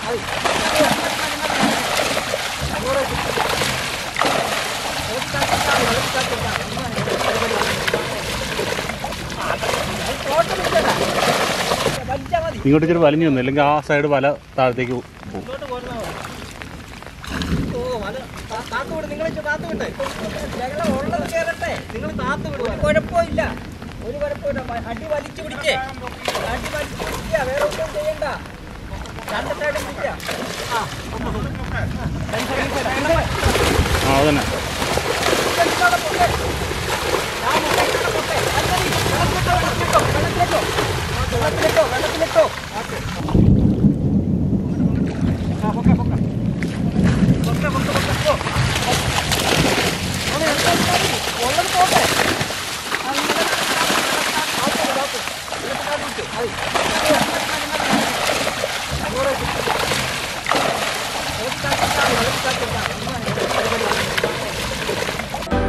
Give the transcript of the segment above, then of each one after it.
ഇങ്ങോട്ട് ഇച്ചിരി വലിഞ്ഞു വന്നു അല്ലെങ്കിൽ ആ സൈഡ് വല താഴത്തേക്ക് പോകും ഇങ്ങോട്ട് പോരുന്നോ ഓ അത് താ- താത്ത് വിട് നിങ്ങൾ താത്ത് വിട്ടെ ഞങ്ങളെ ഉള്ളത് കേറട്ടെ നിങ്ങൾ താത്ത് വിടുക ഒരു കുഴപ്പമില്ല ഒരു കുഴപ്പമില്ല വ- അടി വലിച്ചു പിടിക്കേ അടി വലിച്ചു പിടിക്കുക വേറെ ഒന്നും ചെയ്യണ്ട രണ്ട് സൈഡും പിടിക്കുക ആ ആ അതന്നെ വെള്ളത്തിലിട്ടോ വെള്ളത്തിലിട്ടോ ആ പൊക്ക പൊക്ക പൊക്ക പൊക്ക പൊക്ക പോ അവിടെ എടുത്തോ, എടുത്തോ, എടുത്തോ. ഉള്ളത് പോട്ടെ ആ, ഇങ്ങനെ ആൾക്ക് വിട്, ആൾക്ക്. വെള്ളത്തിനകത്ത് ഇട്ട്. അത്. അങ്ങോട്ട് ഇട്ട്. വെള്ളത്തിനകത്ത് ഇട്ടാ മതി, വെള്ളത്തിനകത്ത് ഇട്ടാ മതി. ഇങ്ങനെ പരിപാടി ഉണ്ട്.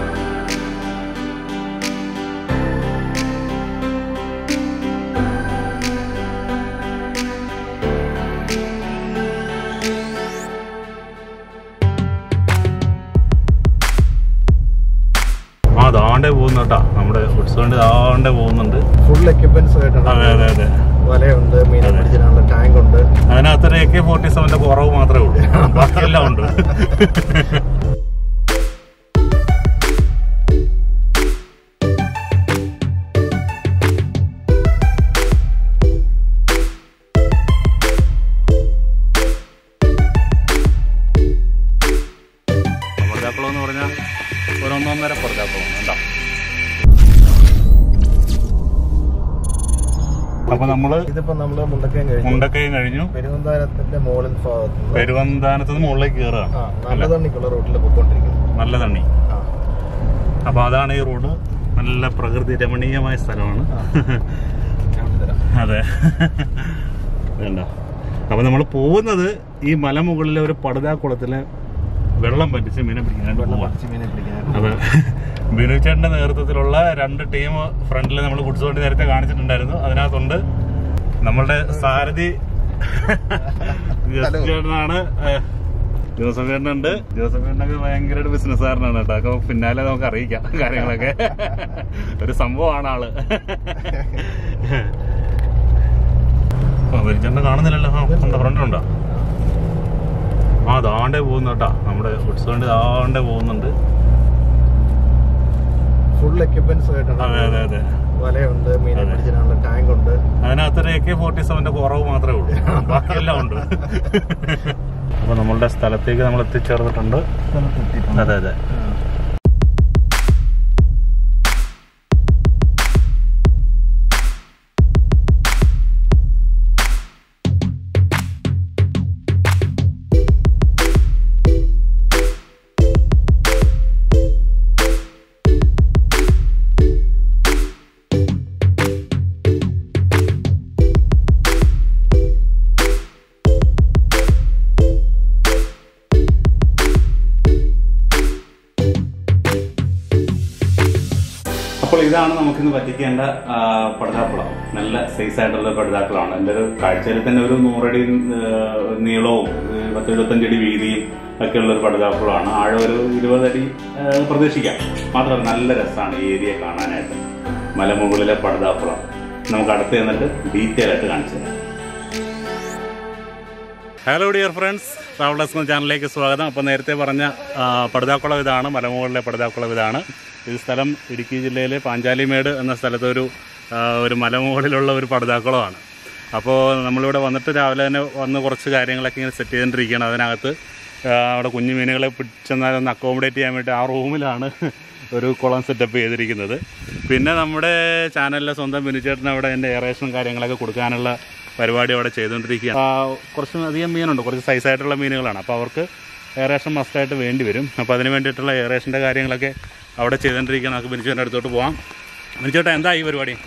ആ ദാണ്ടേ പോകുന്നു കേട്ടാ നമ്മുടെ ഉത്സവണ്ട് ദാണ്ടേ പോകുന്നുണ്ട് ഫുൾ എക്യുപ്മെന്റ്സ് ആയിട്ടാണ് അതെ അതെ അതെ വലയുണ്ട് മീനെ പിടിച്ചിട്ടുള്ള ടാങ്ക് ഉണ്ട് അതിനകത്തൊരു എ കെ ഫോർട്ടി സെവന്റെ കുറവ് മാത്രമേ ഉള്ളൂ ബാക്കിയെല്ലാം ഉണ്ട് പടുതാക്കുളം എന്ന് പറഞ്ഞാൽ ഒരു ഒന്നൊന്നര പടുതാക്കുളം എന്താ അപ്പൊ നമ്മള് ഇതിപ്പോ നമ്മള് മുണ്ടക്കയം കഴിഞ്ഞു മുണ്ടക്കയും കഴിഞ്ഞു പെരുവന്താനത്തിന്റെ മുകളിൽ ഭാഗത്ത് നിന്ന് പെരുവന്താനത്ത് നിന്ന് മുകളിലേക്ക് ആ കയറുകയാണ് നല്ല തണ്ണിക്കുള്ള റൂട്ടിൽ പൊക്കോണ്ടിരിക്കുന്നു നല്ല തണ്ണി ആ അപ്പൊ അതാണ് ഈ റോഡ് നല്ല പ്രകൃതി രമണീയമായ സ്ഥലമാണ് കാണിച്ചു തരാം അതെ വേണ്ട അപ്പൊ നമ്മൾ പോകുന്നത് ഈ മലമുകളിലെ ഒരു പടുതാക്കുളത്തിലെ വെള്ളം പറ്റിച്ച് മീനെ പിടിക്കാനായിട്ട് വെള്ളം പോവാ പറിച്ച് മീനെ പിടിക്കാൻ അതെ ബിനു ചേട്ടന്റെ നേതൃത്വത്തിലുള്ള രണ്ട് ടീം ഫ്രണ്ടിൽ നമ്മൾ കുടിച്ചുകൊണ്ട് നേരത്തെ കാണിച്ചിട്ടുണ്ടായിരുന്നു അതിനകത്തുണ്ട് നമ്മളുടെ സാരഥി ജോസഫ് ചേട്ടനാണ് ഏഹ്, ജോസഫ് ചേട്ടനുണ്ട് ജോസഫ് ചേട്ടനൊക്കെ ഭയങ്കര ബിസിനസ്സുകാരനാണ് കേട്ടോ അപ്പൊ പിന്നാലെ നമുക്ക് അറിയിക്കാം കാര്യങ്ങളൊക്കെ ഒരു സംഭവമാണ് ആള് ചേട്ടനെ കാണുന്നില്ലല്ലോ ആ ഉണ്ട് ഫ്രണ്ടിലുണ്ടോ ആ ദാണ്ടേ പോകുന്നു കേട്ടാ നമ്മുടെ ഉത്സവണ്ട് ദാണ്ടേ പോകുന്നുണ്ട് ഫുൾ എക്യുപ്മെന്റ്സ് ആയിട്ടാണ് അതെ അതെ അതെ വലയുണ്ട് മീനെ അതെ. പിടിച്ചിട്ടുള്ള ടാങ്ക് ഉണ്ട് അതിനകത്തൊരു എ കെ ഫോർട്ടി സെവന്റെ കുറവ് മാത്രമേ ഉള്ളൂ ബാക്കിയെല്ലാം ഉണ്ട് അപ്പൊ നമ്മളുടെ സ്ഥലത്തേക്ക് നമ്മൾ എത്തിച്ചേർന്നിട്ടുണ്ട് അതെ അതെ അപ്പോൾ ഇതാണ് നമുക്കിന്ന് പറ്റിക്കേണ്ട ആ, പടുതാക്കുളം നല്ല സൈസ് ആയിട്ടുള്ള പടുതാക്കുളമാണ് എൻ്റെ ഒരു കാഴ്ചയിൽ തന്നെ ഒരു നൂറടി ആ, നീളവും ഒരു പത്ത് എഴുപത്തഞ്ചടി വീതിയും ഒക്കെ ഉള്ള ഒരു പടുതാക്കുളമാണ് ആഴം ഒരു ഇരുപതടി ആ, പ്രതീക്ഷിക്കാം മാത്രമല്ല നല്ല രസമാണ് ഈ ഏരിയ കാണാനായിട്ട് മലമുകളിലെ പടുതാക്കുളം നമുക്ക് അടുത്ത് ചെന്നിട്ട് ഡീറ്റെയിൽ ആയിട്ട് കാണിച്ചു തരാം ഹലോ ഡിയർ ഫ്രണ്ട്സ് ട്രാവലേഴ്സ് എന്ന ചാനലിലേക്ക് സ്വാഗതം അപ്പോൾ നേരത്തെ പറഞ്ഞ ആ, പടുതാക്കുളം ഇതാണ് മലമുകളിലെ പടുതാക്കുളം ഇതാണ് ഇത് സ്ഥലം ഇടുക്കി ജില്ലയിലെ പാഞ്ചാലിമേട് എന്ന സ്ഥലത്ത് ഒരു ആ, ഒരു മലമുകളിലുള്ള ഒരു പടുതാക്കുളമാണ് അപ്പോൾ നമ്മളിവിടെ വന്നിട്ട് രാവിലെ തന്നെ വന്ന് കുറച്ച് കാര്യങ്ങളൊക്കെ ഇങ്ങനെ സെറ്റ് ചെയ്തുകൊണ്ടിരിക്കുകയാണ് അതിനകത്ത് ആ, അവിടെ കുഞ്ഞു മീനുകളെ പിടിച്ചെന്നാൽ ഒന്ന് അക്കോമഡേറ്റ് ചെയ്യാൻ വേണ്ടി ആ റൂമിലാണ് ഒരു കുളം സെറ്റപ്പ് ചെയ്തിരിക്കുന്നത് പിന്നെ നമ്മുടെ ചാനലിലെ സ്വന്തം ബിനുചേട്ടൻ അവിടെ എൻ്റെ എയറേഷനും കാര്യങ്ങളൊക്കെ കൊടുക്കാനുള്ള പരിപാടി അവിടെ ചെയ്തുകൊണ്ടിരിക്കുകയാണ് ആ, കുറച്ച് അധികം മീനുണ്ട് കുറച്ച് സൈസായിട്ടുള്ള മീനുകളാണ് അപ്പോൾ അവർക്ക് എയറേഷൻ മസ്റ്റായിട്ട് വേണ്ടി വരും അപ്പോൾ അതിന് വേണ്ടിയിട്ടുള്ള എയറേഷൻ്റെ കാര്യങ്ങളൊക്കെ അവിടെ ചെയ്തുകൊണ്ടിരിക്കുകയാണ് നമുക്ക് ബിനുചേട്ടൻ്റെ അടുത്തോട്ട് പോവാം ബിനുചേട്ടാ എന്താ ഈ പരിപാടി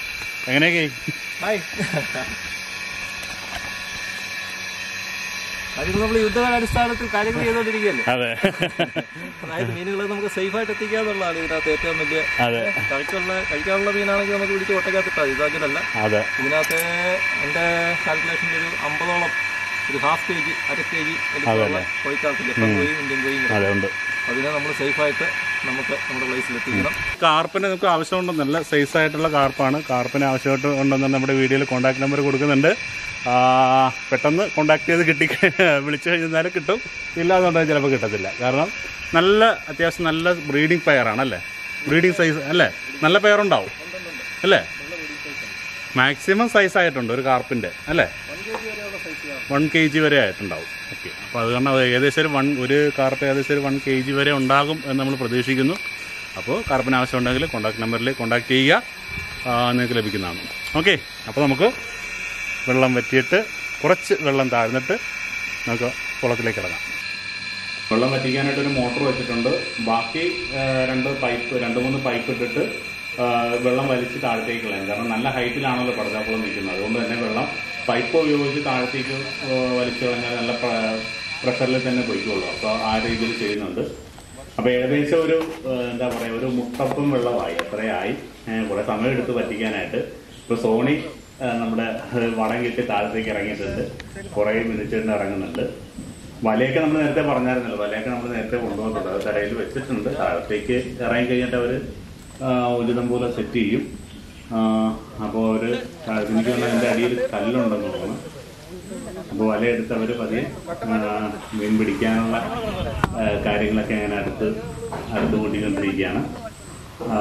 എങ്ങനെയൊക്കെ കാര്യങ്ങൾ നമ്മൾ യുദ്ധകാലാടിസ്ഥാനത്തിൽ കാര്യങ്ങൾ ചെയ്തുകൊണ്ടിരിക്കുകയല്ലേ അതെ അതായത് മീനുകളെ നമുക്ക് സേഫായിട്ട് എത്തിക്കുക എന്നുള്ളതാണ് ഇതിനകത്ത് ഏറ്റവും വലിയ അതെ കഴിക്കുള്ള കഴിക്കാനുള്ള മീനാണെങ്കിൽ നമുക്ക് പിടിച്ച് ഒട്ടയ്ക്കകത്തിട്ടാൽ ഇതാക്കിയതല്ല അതെ ഇതിനകത്ത് എൻ്റെ കാൽക്കുലേഷനിൽ ഒരു അമ്പതോളം ഒരു ഹാഫ് കെ ജി അര കെ ജി വലിപ്പമുള്ള കോഴിക്കാർക്കില്ല ഇപ്പം കോഴിയും ഇന്ത്യൻ കോഴിയും കിടക്കും. അതെ ഉണ്ട് അതിനെ നമ്മൾ സേഫായിട്ട് നമുക്ക് നമ്മുടെ പ്ലേസിൽ എത്തിക്കണം കാർപ്പിന് നമുക്ക് ആവശ്യമുണ്ട് നല്ല സൈസ് ആയിട്ടുള്ള കാർപ്പാണ് കാർപ്പിന് ആവശ്യമായിട്ട് ഉണ്ടെന്ന് നമ്മുടെ വീഡിയോയിൽ കോൺടാക്ട് നമ്പർ കൊടുക്കുന്നുണ്ട് ആ, പെട്ടെന്ന് കോൺടാക്ട് ചെയ്ത് കിട്ടി വിളിച്ചു കഴിഞ്ഞാൽ കിട്ടും ഇല്ലാന്നുണ്ടെങ്കിൽ ചിലപ്പോൾ കിട്ടത്തില്ല കാരണം നല്ല അത്യാവശ്യം നല്ല ബ്രീഡിംഗ് പെയറാണ് അല്ലേ ബ്രീഡിംഗ് സൈസ് അല്ലേ നല്ല പെയറുണ്ടാവും അല്ലേ മാക്സിമം സൈസ് ആയിട്ടുണ്ട് ഒരു കാർപ്പിൻ്റെ അല്ലേ വൺ കെ ജി വരെ ആയിട്ടുണ്ടാവും ഓക്കെ അപ്പോൾ അത് കാരണം അത് ഏകദേശം ഒരു വൺ ഒരു കാർപ്പ് ഏകദേശം ഒരു വൺ കെ ജി വരെ ഉണ്ടാകും എന്ന് നമ്മൾ പ്രതീക്ഷിക്കുന്നു അപ്പോൾ കാർപ്പിന് ആവശ്യമുണ്ടെങ്കിൽ കോൺടാക്ട് നമ്പറിൽ കോൺടാക്ട് ചെയ്യുക ആ, നിങ്ങൾക്ക് ലഭിക്കുന്നതാണ് ഓക്കെ അപ്പോൾ നമുക്ക് വെള്ളം വറ്റിയിട്ട് കുറച്ച് വെള്ളം താഴ്ന്നിട്ട് നമുക്ക് കുളത്തിലേക്ക് ഇറങ്ങാം വെള്ളം വറ്റിക്കാനായിട്ട് ഒരു മോട്ടോർ വെച്ചിട്ടുണ്ട് ബാക്കി ആ, രണ്ട് പൈപ്പ് രണ്ട് മൂന്ന് പൈപ്പ് ഇട്ടിട്ട് ആ, വെള്ളം വലിച്ച് താഴത്തേക്ക് കളയാം കാരണം നല്ല ഹൈറ്റിലാണല്ലോ പടതാക്കുളം നിൽക്കുന്നത് അതുകൊണ്ട് തന്നെ വെള്ളം പൈപ്പ് ഉപയോഗിച്ച് താഴത്തേക്ക് ആ, വലിച്ചു കളഞ്ഞാൽ നല്ല പ്രഷറിൽ തന്നെ പൊയ്ക്കുള്ളൂ അപ്പോൾ ആ രീതിയിൽ ചെയ്യുന്നുണ്ട് അപ്പോൾ ഏകദേശം ഒരു ആ, എന്താ പറയുക ഒരു മുട്ടപ്പം വെള്ളമായി അത്രയായി കുറേ സമയം എടുത്ത് വറ്റിക്കാനായിട്ട് ഇപ്പോൾ സോണി ആ, നമ്മുടെ വടം കെട്ടി താഴത്തേക്ക് ഇറങ്ങിയിട്ടുണ്ട് കുറേ മിനിറ്റ് ഇറങ്ങുന്നുണ്ട് വലയൊക്കെ നമ്മൾ നേരത്തെ പറഞ്ഞായിരുന്നല്ലോ വലയൊക്കെ നമ്മൾ നേരത്തെ കൊണ്ടുപോകുന്നുണ്ട് അത് തറയിൽ വെച്ചിട്ടുണ്ട് താഴത്തേക്ക് ഇറങ്ങി കഴിഞ്ഞിട്ട് അവർ ഉചിതം പോലെ സെറ്റ് ചെയ്യും അപ്പോൾ അവർ എനിക്ക് തോന്നുന്നു അതിൻ്റെ അടിയിൽ കല്ലുണ്ടെന്ന് തോന്നുന്നു അപ്പോൾ വലയെടുത്ത് അവർ പതിയെ ആ, മീൻ പിടിക്കാനുള്ള ആ, കാര്യങ്ങളൊക്കെ അങ്ങനെ അടുത്ത് അടുത്ത് കൂട്ടിക്കൊണ്ടിരിക്കുകയാണ് ആ,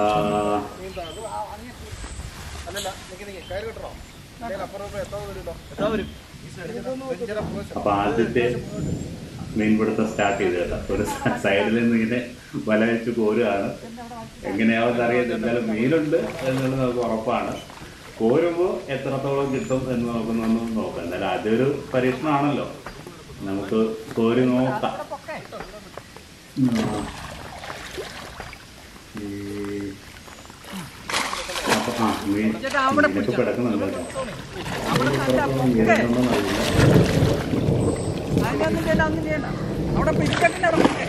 അപ്പൊ ആദ്യത്തെ മീൻപിടുത്തം സ്റ്റാർട്ട് ചെയ്ത് കേട്ടോ ഒരു സൈഡിൽ നിന്ന് ഇങ്ങനെ വല വെച്ച് കോരുകയാണ് എങ്ങനെയാവുമെന്ന് അറിയാം എന്തായാലും മീനുണ്ട് എന്നുള്ളത് നമുക്ക് ഉറപ്പാണ് കോരുമ്പോൾ എത്രത്തോളം കിട്ടും എന്ന് നോക്കുന്നൊന്നും നോക്കാം എന്തായാലും ആദ്യം ഒരു പരീക്ഷണമാണല്ലോ നമുക്ക് കോരി നോക്കാം ഉം. ഈ അപ്പൊ ആ മീൻ മീനൊക്കെ കിടക്കുന്നുണ്ട് കേട്ടോ ഇത്രത്തോളം മീനുണ്ടെന്ന് അറിയില്ല അതിനൊന്നും ചെയ്യണ്ട ഒന്നും ചെയ്യണ്ട അവിടെ പിടിക്കട്ടിന്റെ അവിടെ പൊക്കെ.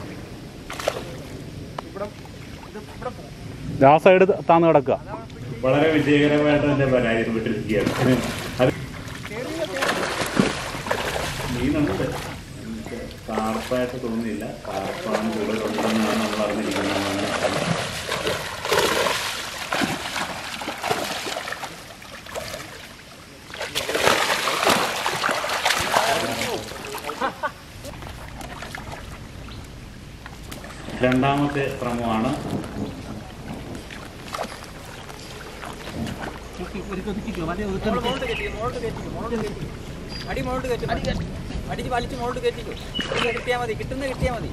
ആ സൈഡ് താന്ന് കിടക്കുക വളരെ വിജയകരമായിട്ട് തന്നെ പരാജയപ്പെട്ടിരിക്കുകയാണ് അത് മീനുണ്ട് എനിക്ക് കാർപ്പായിട്ട് തോന്നിയില്ല കാർപ്പാണ് കൂടുതലുണ്ടെന്നാണ് നമ്മൾ അറിഞ്ഞിരിക്കുന്നത് രണ്ടാമത്തെ ശ്രമമാണ് മോളോട്ട് കയറ്റിക്കോ, മോളോട്ട് കയറ്റിക്കോ, മോളോട്ട് കയറ്റിക്കോ. അടി മോളോട്ട് കയറ്റും അടിച്ച് വലിച്ച് മോളോട്ട് കയറ്റിക്കോ കിട്ടുന്ന കിട്ടിയാൽ മതി കിട്ടുന്ന കിട്ടിയാൽ മതി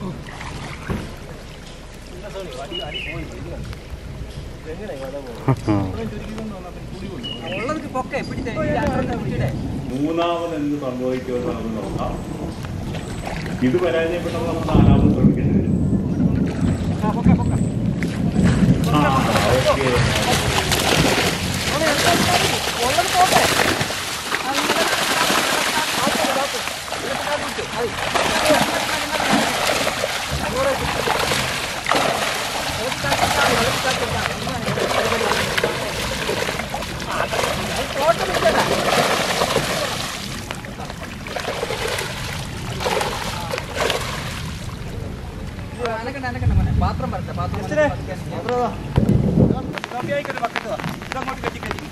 ഉള്ളത് പൊക്കെ പിടിച്ചേ പിടിച്ചേ മൂന്നാമത് എന്ത് സംഭവിക്കുമെന്ന് നമുക്ക് നോക്കാം ഇത് പരാജയപ്പെട്ടപ്പോൾ നമ്മൾ നാലാമത് ശ്രമിക്കേണ്ടി വരും ആ പൊക്കെ പൊക്കെ ആ ഓക്കെ ഉള്ളത് പോട്ടെ അനക്കണ്ട അനക്കണ്ട മോനെ പാത്രം വരട്ടെ പാത്രം ഇതങ്ങോട്ട് കെട്ടി കെട്ടി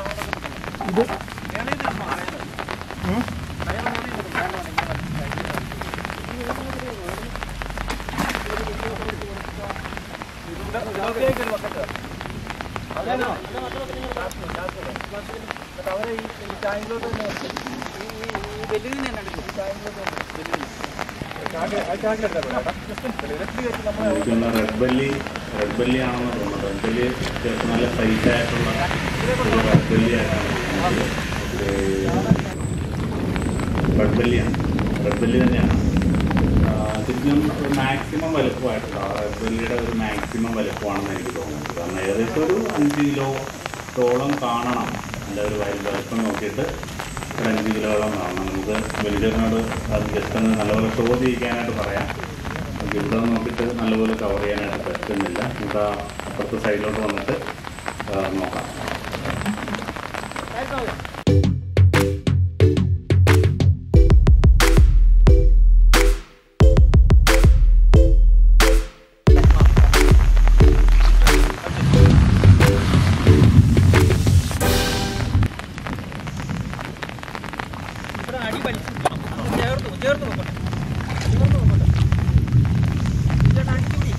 എനിക്കൊന്ന് റെഡ് ബെല്ലി റെഡ് ബെല്ലി ആണെന്ന് തോന്നുന്നു റെഡ് ബെല്ലി അത്യാവശ്യം നല്ല സൈസ് ആയിട്ടുള്ള ഒരു റെഡ് ബെല്ലി ആയിട്ടാണ് റെഡ് ബെല്ലിയാണ് റെഡ് ബെല്ലി തന്നെയാണ് ആ, ഇതിനും ഒരു മാക്സിമം വലുപ്പമായിട്ടുണ്ട് ആ റെഡ് ബെല്ലിയുടെ ഒരു മാക്സിമം വലുപ്പമാണെന്ന് എനിക്ക് തോന്നുന്നത് കാരണം ഏകദേശം ഒരു അഞ്ച് കിലോത്തോളം കാണണം എൻ്റെ ഒരു വലുപ്പം നോക്കിയിട്ട് ഒരു അഞ്ച് കിലോളം കാണണം നമുക്ക് വലിച്ചേറിനോട് അത് ജസ്റ്റ് ഒന്ന് നല്ലപോലെ ഷോ ചെയ്യിക്കാനായിട്ട് പറയാം നമുക്ക് ഇവിടെ നോക്കിയിട്ട് നല്ലപോലെ കവർ ചെയ്യാനായിട്ട് പറ്റുന്നില്ല നമുക്ക് ആ അപ്പുറത്തെ സൈഡിലോട്ട് വന്നിട്ട് ആ, നോക്കാം ഇവിടെ അടി വലിച്ചു ചേർത്ത് ചേർത്ത് നോക്കട്ടെ ചേർത്ത് നോക്കട്ടെ ഇതോട്ട് അടിക്കില്ലേ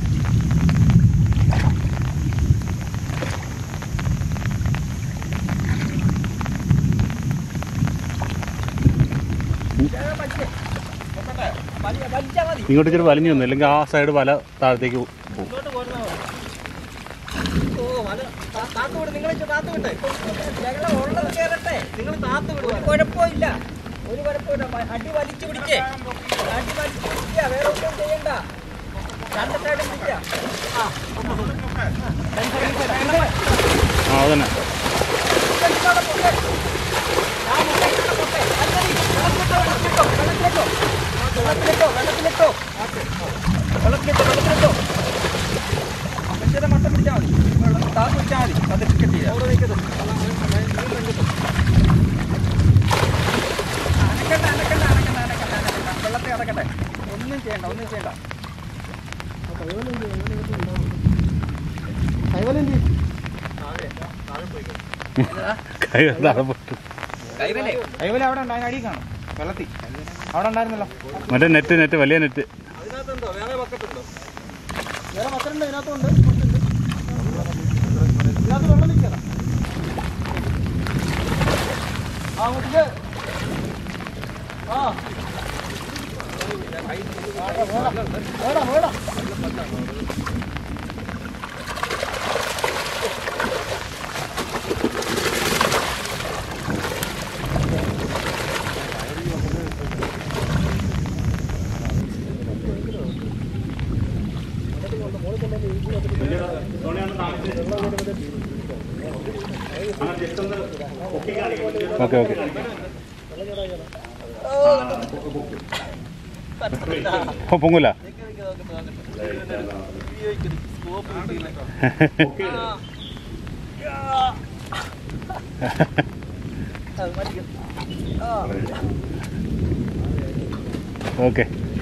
വലിച്ചാ മതി ഇങ്ങോട്ട് ഇച്ചിരി വലിഞ്ഞു വന്നു അല്ലെങ്കിൽ ആ സൈഡ് വല താഴത്തേക്ക് പോകും ഇങ്ങോട്ട് പോരുന്നാ മതി ഓ വല താ- താത്ത് വിട് നിങ്ങൾ താത്ത് വിട്ടെ ഞങ്ങളെ ഉള്ളത് കേറട്ടെ നിങ്ങൾ താത്ത് വിടുക ഒരു കുഴപ്പമില്ല ഒരു കുഴപ്പമില്ല വ- അടി വലിച്ചു പിടിക്കേ അടി വലിച്ചു പിടിക്കുക വേറെ ഒന്നും ചെയ്യണ്ട രണ്ട് സൈഡും പിടിക്കുക ആ ആ അതന്നെ വെള്ളത്തിലിട്ടോ വെള്ളത്തിലിട്ടോ വെള്ളത്തിലിട്ടോ വെള്ളത്തിലിട്ടോ മറ്റേ മട്ടം പിടിച്ചാൽ മതി വെള്ളം താത്ത് പിടിച്ചാൽ മതി അത് ടിക്കറ്റ് ചെയ്യാം അവിടെ വയ്ക്കരുത് അനക്കണ്ട അനക്കണ്ട അനക്കണ്ട അനക്കണ്ട അനക്കണ്ട വെള്ളത്തെ അടക്കട്ടെ ഒന്നും ചെയ്യണ്ട ഒന്നും ചെയ്യണ്ട കൈ താഴെ പോയിട്ട് കൈവലേ കൈവല അവിടെ ഉണ്ടായിരുന്നു അടി കാണും വെള്ളത്തിൽ അവിടെ ഉണ്ടായിരുന്നല്ലോ മറ്റേ നെറ്റ് നെറ്റ് വലിയ നെറ്റ് അതിനകത്തുണ്ടോ വേറെ ബക്കറ്റുണ്ടോ വേറെ പത്തലുണ്ട് ഇതിനകത്തുണ്ട് കുറച്ചുണ്ട്. ഇതിനകത്ത് വെള്ളം നിൽക്കണം ആ മുട്ടിക്ക് ആ വേടാ വേടാ ഓക്കെ ഓക്കെ ഓ പൊങ്ങൂല ഓക്കെ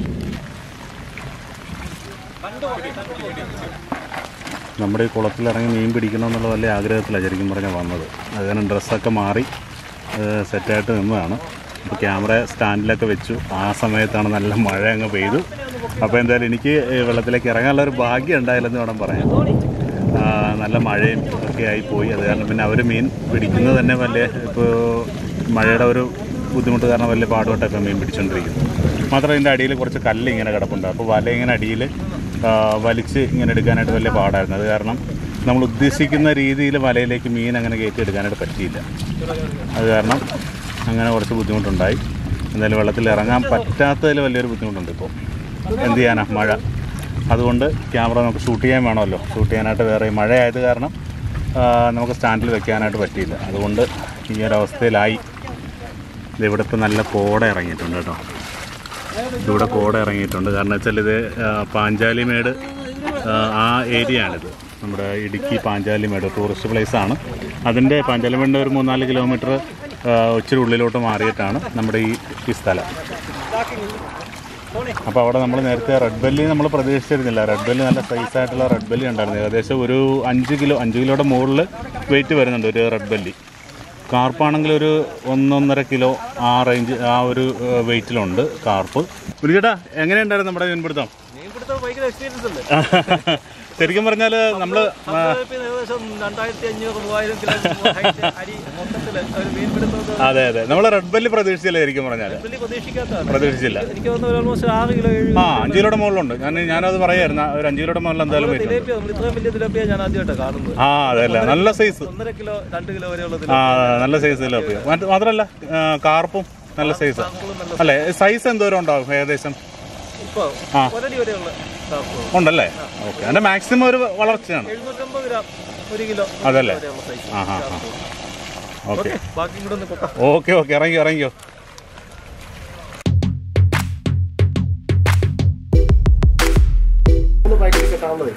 നമ്മുടെ ഈ കുളത്തിലിറങ്ങി മീൻ പിടിക്കണം എന്നുള്ള വലിയ ആഗ്രഹത്തിലാണ് ശരിക്കും പറഞ്ഞാൽ വന്നത് അത് കാരണം ഡ്രസ്സൊക്കെ മാറി ഏഹ് സെറ്റായിട്ട് നിന്നതാണ് അപ്പോൾ ക്യാമറ സ്റ്റാൻഡിലൊക്കെ വെച്ചു ആ സമയത്താണ് നല്ല മഴ അങ്ങ് പെയ്തു അപ്പോൾ എന്തായാലും എനിക്ക് ഈ വെള്ളത്തിലേക്ക് ഇറങ്ങാനുള്ള ഒരു ഭാഗ്യം ഉണ്ടായില്ലെന്ന് വേണം പറയാൻ ആ, നല്ല മഴയും ഒക്കെ ആയി പോയി അത് കാരണം പിന്നെ അവർ മീൻ പിടിക്കുന്നത് തന്നെ വലിയ ഇപ്പോൾ മഴയുടെ ഒരു ബുദ്ധിമുട്ട് കാരണം വലിയ പാടുപെട്ടൊക്കെ മീൻ പിടിച്ചുകൊണ്ടിരിക്കുന്നു മാത്രമല്ല ഇതിൻ്റെ അടിയിൽ കുറച്ച് കല്ല് ഇങ്ങനെ കിടപ്പുണ്ട് അപ്പോൾ വല ഇങ്ങനെ അടിയിൽ വലിച്ച് ഇങ്ങനെ എടുക്കാനായിട്ട് വലിയ പാടായിരുന്നു അത് കാരണം നമ്മൾ ഉദ്ദേശിക്കുന്ന രീതിയിൽ വലയിലേക്ക് മീൻ അങ്ങനെ കയറ്റി എടുക്കാനായിട്ട് പറ്റിയില്ല അത് കാരണം അങ്ങനെ കുറച്ച് ബുദ്ധിമുട്ടുണ്ടായി എന്തായാലും വെള്ളത്തിൽ ഇറങ്ങാൻ പറ്റാത്തതിൽ വലിയൊരു ബുദ്ധിമുട്ടുണ്ട് ഇപ്പോൾ എന്ത് ചെയ്യാനാ മഴ അതുകൊണ്ട് ക്യാമറ നമുക്ക് ഷൂട്ട് ചെയ്യാൻ വേണമല്ലോ ഷൂട്ട് ചെയ്യാനായിട്ട് വേറെ മഴയായത് കാരണം ആ, നമുക്ക് സ്റ്റാൻഡിൽ വെക്കാനായിട്ട് പറ്റിയില്ല അതുകൊണ്ട് ഈ ഒരു അവസ്ഥയിലായി ഇത് ഇവിടെ ഇപ്പോൾ നല്ല കോട ഇറങ്ങിയിട്ടുണ്ട് കേട്ടോ ഇവിടെ കോട ഇറങ്ങിയിട്ടുണ്ട് കാരണം വെച്ചാൽ ഇത് ആ, പാഞ്ചാലിമേട് ആ, ആ ഏരിയ ആണിത് നമ്മുടെ ഇടുക്കി പാഞ്ചാലിമേട് ടൂറിസ്റ്റ് പ്ലേസ് ആണ് അതിൻ്റെ പാഞ്ചാലിമേടിൻ്റെ ഒരു മൂന്നാല് കിലോമീറ്റർ ആ, ഇച്ചിരി ഉള്ളിലോട്ട് മാറിയിട്ടാണ് നമ്മുടെ ഈ ഈ സ്ഥലം അപ്പോൾ അവിടെ നമ്മൾ നേരത്തെ റെഡ് ബെല്ലി നമ്മൾ പ്രതീക്ഷിച്ചിരുന്നില്ല റെഡ് ബെല്ലി നല്ല സൈസ് ആയിട്ടുള്ള റെഡ് ബെല്ലി ഉണ്ടായിരുന്നു ഏകദേശം ഒരു അഞ്ച് കിലോ അഞ്ച് കിലോയുടെ മുകളിൽ വെയിറ്റ് വരുന്നുണ്ട് ഒരു റെഡ് ബെല്ലി കാർപ്പാണെങ്കിൽ ഒരു ഒന്നൊന്നര കിലോ ആ റേഞ്ച് ആ ഒരു വെയിറ്റിലുണ്ട് കാർപ്പ് ചേട്ടാ എങ്ങനെയുണ്ടായിരുന്നു നമ്മുടെ മീൻപിടുത്തം മീൻപിടുത്തം ഭയങ്കര എക്സ്പീരിയൻസ് ഉണ്ട് ശരിക്കും പറഞ്ഞാൽ നമ്മൾ സമുദ്രത്തിൽ ഏകദേശം രണ്ടായിരത്തി അഞ്ഞൂറ് മൂവായിരം കിലോ ഹൈറ്റ് അരി മൊത്തത്തിൽ ഒരു മീൻപിടുത്തം അതെ അതെ നമ്മൾ റെഡ് ബെല്ലി പ്രതീക്ഷിച്ചില്ല ശരിക്കും പറഞ്ഞാൽ വലിയ പ്രതീക്ഷിക്കാത്തതാണ് പ്രതീക്ഷിച്ചില്ല എനിക്ക് തോന്നുന്നു ഓൾമോസ്റ്റ് ആറ് കിലോ ഏഴ് ആ അഞ്ച് കിലോയുടെ മുകളിലുണ്ട് ഞാൻ ഞാനത് പറയായിരുന്നു ഒരു അഞ്ച് കിലോയുടെ മുകളിൽ എന്തായാലും വെയിറ്റ് ഉണ്ട് തിലേപ്പിയ നമ്മൾ ഇത്രയും വലിയ തിലേപ്പിയ ഞാൻ ആദ്യമായിട്ടാണ് കാണുന്നത് ആ അതെല്ല നല്ല സൈസ് ഒന്നര കിലോ രണ്ട് കിലോ വരെയുള്ള ആ നല്ല സൈസ് തിലോപ്പിയ മറ്റ് മാത്രമല്ല ആ, കാർപ്പും നല്ല സൈസ് അല്ലേ സൈസ് എന്തോരം ഉണ്ടാവും ഏകദേശം ഇപ്പൊ ആ. ഒരടി വരെയുള്ള കാർപ്പ് ഉണ്ടല്ലേ ഓക്കെ അതിന്റെ മാക്സിമം ഒരു വളർച്ചയാണ് എഴുന്നൂറ്റമ്പത് ഗ്രാം ഒരു കിലോ അതല്ലേ വരെയുള്ള സൈസ് ആ ആ ആ ഓക്കെ ബാക്കി കൂടെ ഒന്ന് പൊക്കാം ഓക്കെ ഓക്കെ ഇറങ്ങിയോ ഇറങ്ങിയോ മൂന്ന് പാക്കറ്റ് കിട്ടാവുന്നതേ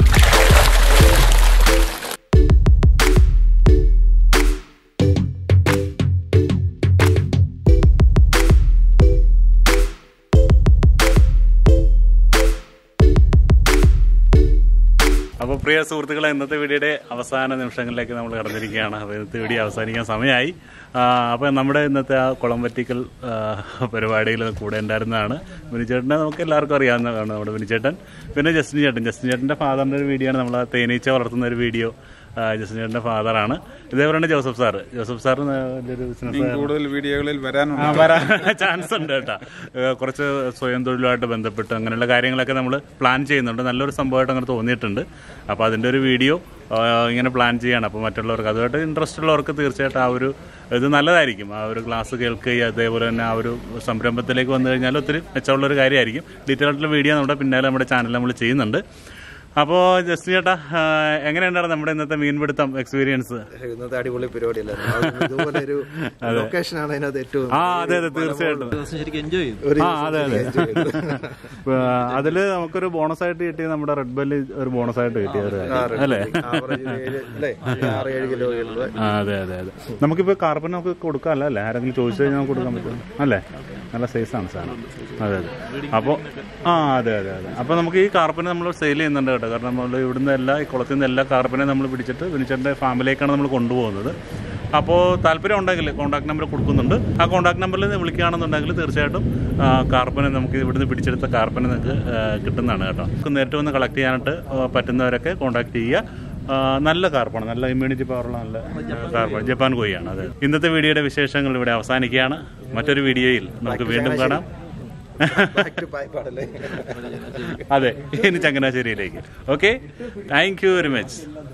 അപ്പോൾ പ്രിയ സുഹൃത്തുക്കളെ ഇന്നത്തെ വീഡിയോയുടെ അവസാന നിമിഷങ്ങളിലേക്ക് നമ്മൾ കടന്നിരിക്കുകയാണ് അപ്പോൾ ഇന്നത്തെ വീഡിയോ അവസാനിക്കാൻ സമയമായി അപ്പോൾ നമ്മുടെ ഇന്നത്തെ ആ കുളമ്പറ്റിക്കൽ പരിപാടിയിൽ കൂടെ ഉണ്ടായിരുന്നതാണ് വിനിച്ചേട്ടനെ നമുക്ക് എല്ലാവർക്കും അറിയാവുന്നതാണ് നമ്മുടെ വിനിച്ചേട്ടൻ പിന്നെ ജസ്റ്റിൻ ചേട്ടൻ ജസ്റ്റിൻ ചേട്ടൻ്റെ ഫാദറിൻ്റെ ഒരു വീഡിയോ ആണ് നമ്മൾ ആ തേനീച്ച വളർത്തുന്ന ഒരു വീഡിയോ ജസ്റ്റിൻ ചേട്ടൻ്റെ ഫാദറാണ് ഇതേപോലെയാണ് ജോസഫ് സാറ് ജോസഫ് സാറ് വലിയൊരു ബിസിനസ് കൂടുതൽ വീഡിയോകളിൽ വരാനുണ്ട് ആ, വരാൻ ചാൻസ് ഉണ്ട് കേട്ടോ ഏഹ് കുറച്ച് സ്വയം തൊഴിലുമായിട്ട് ബന്ധപ്പെട്ട് അങ്ങനെയുള്ള കാര്യങ്ങളൊക്കെ നമ്മൾ പ്ലാൻ ചെയ്യുന്നുണ്ട് നല്ലൊരു സംഭവമായിട്ട് അങ്ങനെ തോന്നിയിട്ടുണ്ട് അപ്പോൾ അതിൻ്റെ ഒരു വീഡിയോ ഇങ്ങനെ പ്ലാൻ ചെയ്യണം അപ്പോൾ മറ്റുള്ളവർക്ക് അതുമായിട്ട് ഇൻട്രസ്റ്റ് ഉള്ളവർക്ക് തീർച്ചയായിട്ടും ആ ഒരു ഇത് നല്ലതായിരിക്കും ആ ഒരു ക്ലാസ് കേൾക്കുകയും അതേപോലെ തന്നെ ആ ഒരു സംരംഭത്തിലേക്ക് വന്നു കഴിഞ്ഞാൽ ഒത്തിരി മെച്ചമുള്ളൊരു കാര്യമായിരിക്കും ഡീറ്റെയിൽ ആയിട്ടുള്ള വീഡിയോ നമ്മുടെ പിന്നാലെ നമ്മുടെ ചാനൽ നമ്മൾ ചെയ്യുന്നുണ്ട് അപ്പോൾ ജസ്റ്റ് ചേട്ടാ ആ, എങ്ങനെയുണ്ടായിരുന്നു നമ്മുടെ ഇന്നത്തെ മീൻപിടുത്തം എക്സ്പീരിയൻസ് ഇന്നത്തെ അടിപൊളി പരിപാടിയല്ലായിരുന്നു അത് ഇതുപോലെ ഒരു ലൊക്കേഷൻ ആണ് അതിനകത്ത് ഏറ്റവും ആ അതെ അതെ തീർച്ചയായിട്ടും ദിവസം ശരിക്കും എൻജോയ് ചെയ്തു ഒരു ആ അതെ അതെ അതില് നമുക്കൊരു ബോണസ് ആയിട്ട് കിട്ടിയ നമ്മുടെ റെഡ് ബെല്ല് ഒരു ബോണസ് ആയിട്ട് കിട്ടിയത് അല്ലേ ആവറേജ് അല്ലേ ആറ് ഏഴ് കിലോ ഉള്ളത് ആ അതെ അതെ അതെ നമുക്കിപ്പോ കാർബൺ നമുക്ക് കൊടുക്കാമല്ലോ അല്ലേ ആരെങ്കിലും ചോദിച്ചു കഴിഞ്ഞാൽ നമുക്ക് കൊടുക്കാൻ പറ്റും അല്ലേ നല്ല സൈസാണ് സാധനം അതെ അതെ അപ്പോൾ ആ അതെ അതെ അതെ അപ്പോൾ നമുക്ക് ഈ കാർബൺ നമ്മൾ സെയിൽ ചെയ്യുന്നുണ്ട് കേട്ടോ കാരണം നമ്മൾ ഇവിടുന്ന് എല്ലാ ഈ കുളത്തിൽ നിന്ന് എല്ലാ കാർബനെ നമ്മൾ പിടിച്ചിട്ട് വിനിച്ചറിൻ്റെ ഫാമിലേക്കാണ് നമ്മൾ കൊണ്ടുപോകുന്നത് അപ്പോൾ താല്പര്യം ഉണ്ടെങ്കിൽ കോൺടാക്ട് നമ്പർ കൊടുക്കുന്നുണ്ട് ആ കോൺടാക്ട് നമ്പറിൽ നിന്ന് വിളിക്കുകയാണെന്നുണ്ടെങ്കിൽ തീർച്ചയായിട്ടും ആ, കാർബനെ നമുക്ക് ഇവിടുന്ന് പിടിച്ചെടുത്ത കാർബനെ നിങ്ങൾക്ക് ആ, കിട്ടുന്നതാണ് കേട്ടോ നമുക്ക് നേരിട്ട് വന്ന് കളക്ട് ചെയ്യാനായിട്ട് ആ, പറ്റുന്നവരൊക്കെ കോൺടാക്ട് ചെയ്യുക ആ, നല്ല കാർപ്പാണ് നല്ല ഇമ്മ്യൂണിറ്റി പവറുള്ള നല്ല കാർപ്പാണ് ജപ്പാൻ കോഴിയാണ് അത് ഇന്നത്തെ വീഡിയോയുടെ വിശേഷങ്ങൾ ഇവിടെ അവസാനിക്കുകയാണ് മറ്റൊരു വീഡിയോയിൽ നമുക്ക് വീണ്ടും കാണാം ബാക്ക് ടു പായ്പാടല്ലേ അതെ ഇനി ചങ്ങനാശ്ശേരിയിലേക്ക് okay thank you very much